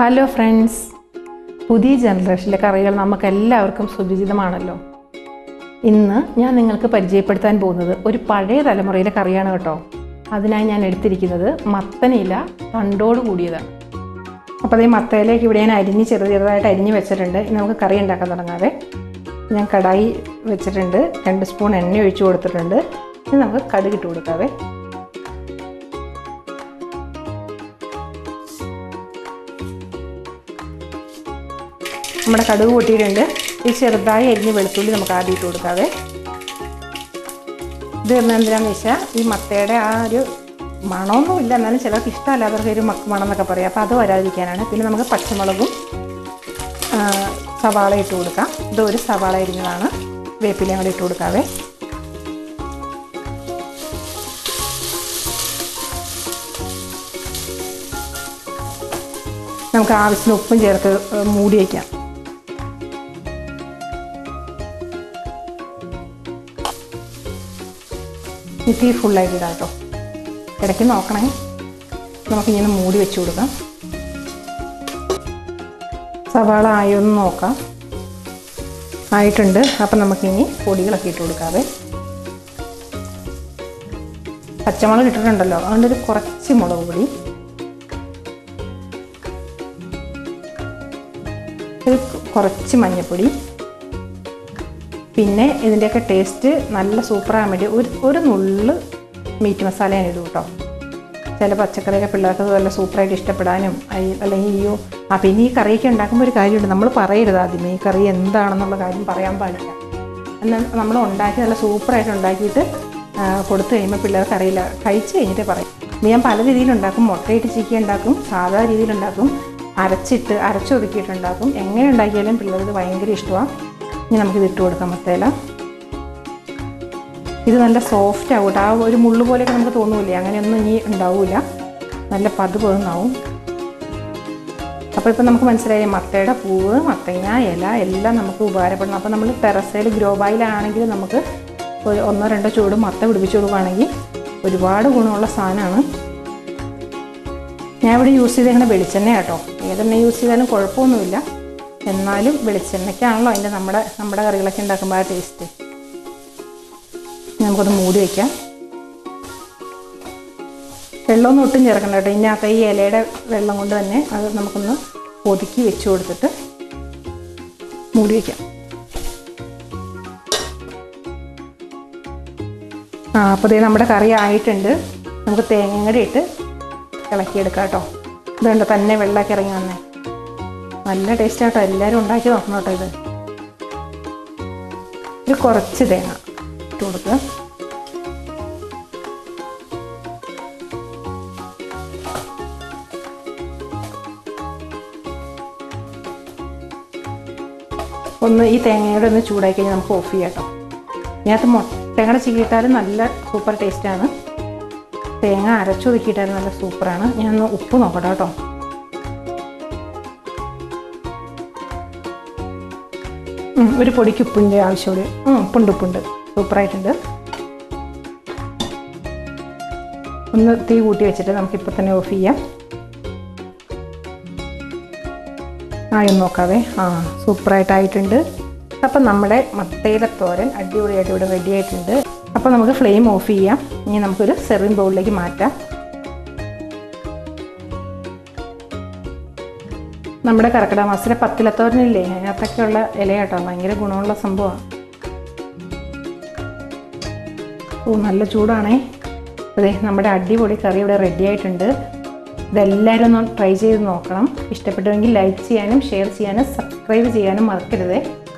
hello friends പുതിയ ജനറേഷനിലെ കറികൾ നമുക്ക് എല്ലാവർക്കും സുപരിചിതമാണല്ലോ ഇന്ന് ഞാൻ നിങ്ങൾക്ക് പരിചയപ്പെടുത്താൻ പോകുന്നത് ഒരു പഴയ തലമുറയിലെ കറിയാണ് കേട്ടോ അതിനായി ഞാൻ എടുത്തിരിക്കുന്നത് മത്തനില തണ്ടോട് കൂടിയതാണ് അപ്പോൾ അതേ മത്തയിലേക്ക് ഇവിടെ ഞാൻ അരിഞ്ഞ് ചെറു ചെറുതായിട്ട് അരിഞ്ഞ് വെച്ചിട്ടുണ്ട് ഇനി നമുക്ക് കറി ഉണ്ടാക്കാൻ തുടങ്ങാവേ ഞാൻ കടായി വെച്ചിട്ടുണ്ട് രണ്ട് സ്പൂൺ എണ്ണ ഒഴിച്ച് കൊടുത്തിട്ടുണ്ട് ഇനി നമുക്ക് കടുകിട്ട് കൊടുക്കാവേ നമ്മുടെ കടുക് പൊട്ടിയിട്ടുണ്ട് ഈ ചെറുതായി അരിഞ്ഞ് വെളുത്തുള്ളി നമുക്ക് ആദ്യം ഇട്ട് കൊടുക്കാവേ ഇത് എന്തിനാന്ന് വെച്ചാൽ ഈ മത്തയുടെ ആ ഒരു മണമൊന്നുമില്ല എന്നാലും ചിലർക്ക് ഇഷ്ടമല്ലാത്തവർക്ക് ഒരു മക്ക് മണം എന്നൊക്കെ പറയാം അപ്പോൾ അത് വരാതിരിക്കാനാണ് പിന്നെ നമുക്ക് പച്ചമുളകും ആ, സവാള ഇട്ട് കൊടുക്കാം ഇത് ഒരു സവാള അരിഞ്ഞതാണ് വേപ്പിലയും കൂടി ഇട്ട് കൊടുക്കാവേ നമുക്ക് ആവശ്യത്തിന് ഉപ്പും ചേർത്ത് മൂടി വയ്ക്കാം ഈ തീ ഫുള്ളായിട്ട് ഇടാം കേട്ടോ ഇടയ്ക്ക് നോക്കണേ നമുക്കിങ്ങനെ മൂടി വെച്ച് കൊടുക്കാം സവാള ആയൊന്ന് നോക്കാം ആയിട്ടുണ്ട് അപ്പം നമുക്കിനി പൊടികളൊക്കെ ഇട്ട് കൊടുക്കാവേ പച്ചമുളക് ഇട്ടിട്ടുണ്ടല്ലോ അതുകൊണ്ട് ഒരു കുറച്ച് മുളക് പൊടി ഒരു കുറച്ച് മഞ്ഞൾപ്പൊടി പിന്നെ ഇതിൻ്റെയൊക്കെ ടേസ്റ്റ് നല്ല സൂപ്പറാകാൻ വേണ്ടി ഒരു ഒരു നുള്ള് മീറ്റ് മസാല ഞാൻ ഇടും കേട്ടോ ചില പച്ചക്കറിയൊക്കെ പിള്ളേർക്ക് നല്ല സൂപ്പറായിട്ട് ഇഷ്ടപ്പെടാനും അയ്- അല്ലെങ്കിൽ അയ്യോ ആ പിന്നെ ഈ കറിയൊക്കെ ഉണ്ടാക്കുമ്പോൾ ഒരു കാര്യമുണ്ട് നമ്മൾ പറയരുത് ആദ്യമേ ഈ കറി എന്താണെന്നുള്ള കാര്യം പറയാൻ പാടില്ല എന്നാൽ നമ്മൾ ഉണ്ടാക്കി നല്ല സൂപ്പറായിട്ട് ഉണ്ടാക്കിയിട്ട് ആ, കൊടുത്തു കഴിയുമ്പോൾ പിള്ളേർക്ക് അറിയില്ല കഴിച്ച് കഴിഞ്ഞിട്ട് പറയും ഇത് ഞാൻ പല രീതിയിലുണ്ടാക്കും മുട്ടയിട്ട് ചിക്കി ഉണ്ടാക്കും സാധാ രീതിയിലുണ്ടാക്കും അരച്ചിട്ട് അരച്ചൊതുക്കിയിട്ടുണ്ടാക്കും എങ്ങനെ ഉണ്ടാക്കിയാലും പിള്ളേർക്ക് ഭയങ്കര ഇഷ്ടമാണ് ഇനി നമുക്കിത് ഇട്ട് കൊടുക്കാം മത്തേല ഇത് നല്ല സോഫ്റ്റ് ആവും കേട്ടോ ആ ഒരു മുള്ളു പോലെയൊക്കെ നമുക്ക് തോന്നൂലേ അങ്ങനെയൊന്നും ഇനി ഉണ്ടാവില്ല നല്ല പത് പതുന്നാവും അപ്പോൾ ഇപ്പം നമുക്ക് മനസ്സിലായി മത്തയുടെ പൂവ് മത്തങ്ങ ഇല എല്ലാം നമുക്ക് ഉപകാരപ്പെടണം അപ്പോൾ നമ്മൾ ടെറസയിൽ ഗ്രോ ബായിലാണെങ്കിൽ നമുക്ക് ഒരു ഒന്നോ രണ്ടോ ചൂട് മത്ത പിടിപ്പിച്ച് കൊടുക്കുകയാണെങ്കിൽ ഒരുപാട് ഗുണമുള്ള സാധനമാണ് ഞാൻ ഇവിടെ യൂസ് ചെയ്തേക്കുന്ന വെളിച്ചെണ്ണ കേട്ടോ ഏതെണ്ണ യൂസ് ചെയ്താലും കുഴപ്പമൊന്നുമില്ല എന്നാലും വെളിച്ചെണ്ണയ്ക്കാണല്ലോ അതിൻ്റെ നമ്മുടെ നമ്മുടെ കറികളൊക്കെ ഉണ്ടാക്കുമ്പോൾ ആ ടേസ്റ്റ് നമുക്കത് മൂടി വയ്ക്കാം വെള്ളമൊന്നും ഒട്ടും ചേർക്കണ്ട കേട്ടോ ഇതിനകത്ത് ഈ ഇലയുടെ വെള്ളം കൊണ്ട് തന്നെ അത് നമുക്കൊന്ന് ഒതുക്കി വെച്ച് കൊടുത്തിട്ട് മൂടി വയ്ക്കാം ആ അപ്പോൾ ദേ നമ്മുടെ കറി ആയിട്ടുണ്ട് നമുക്ക് തേങ്ങയും കൂടി ഇട്ട് ഇളക്കിയെടുക്കാം കേട്ടോ ഇതുണ്ട് തന്നെ വെള്ളമൊക്കെ ഇറങ്ങി വന്നേ നല്ല ടേസ്റ്റ് ആട്ടോ എല്ലാവരും ഉണ്ടാക്കി നോക്കണം കേട്ടോ ഇത് ഒരു കുറച്ച് തേങ്ങ ഇട്ട് കൊടുക്കുക ഒന്ന് ഈ തേങ്ങയുടെ ഒന്ന് ചൂടാക്കി കഴിഞ്ഞാൽ നമുക്ക് ഓഫ് ചെയ്യാം കേട്ടോ ഇതിനകത്ത് മൊ തേങ്ങയുടെ ചീകിയിട്ടാലും നല്ല സൂപ്പർ ടേസ്റ്റാണ് തേങ്ങ അരച്ചൊതുക്കിയിട്ടാലും നല്ല സൂപ്പറാണ് ഞാനൊന്ന് ഉപ്പ് നോക്കട്ടെ കേട്ടോ ഉം, ഒരു പൊടിക്ക് ഉപ്പിൻ്റെ ആവശ്യമുള്ളൂ ഉം, ഉപ്പുണ്ട് ഉപ്പുണ്ട് സൂപ്പറായിട്ടുണ്ട് ഒന്ന് തീ കൂട്ടി വെച്ചിട്ട് നമുക്കിപ്പോൾ തന്നെ ഓഫ് ചെയ്യാം ആയി ഒന്ന് നോക്കാവേ ആ സൂപ്പറായിട്ടായിട്ടുണ്ട് അപ്പം നമ്മുടെ മത്തയില തോരൻ അടിപൊളിയായിട്ട് ഇവിടെ റെഡി ആയിട്ടുണ്ട് അപ്പോൾ നമുക്ക് ഫ്ലെയിം ഓഫ് ചെയ്യാം ഇനി നമുക്കൊരു സെർവിങ് ബൗളിലേക്ക് മാറ്റാം നമ്മുടെ കർക്കിടക മാസത്തിലെ പത്തിലത്തോരനില്ലേ അതിനകത്തൊക്കെയുള്ള ഇലയാട്ടോ ഭയങ്കര ഗുണമുള്ള സംഭവമാണ് ഓ നല്ല ചൂടാണേ അതെ നമ്മുടെ അടിപൊളി കറി ഇവിടെ റെഡി ആയിട്ടുണ്ട് ഇതെല്ലാവരും ഒന്ന് ട്രൈ ചെയ്ത് നോക്കണം ഇഷ്ടപ്പെട്ടുവെങ്കിൽ ലൈക്ക് ചെയ്യാനും ഷെയർ ചെയ്യാനും സബ്സ്ക്രൈബ് ചെയ്യാനും മറക്കരുതേ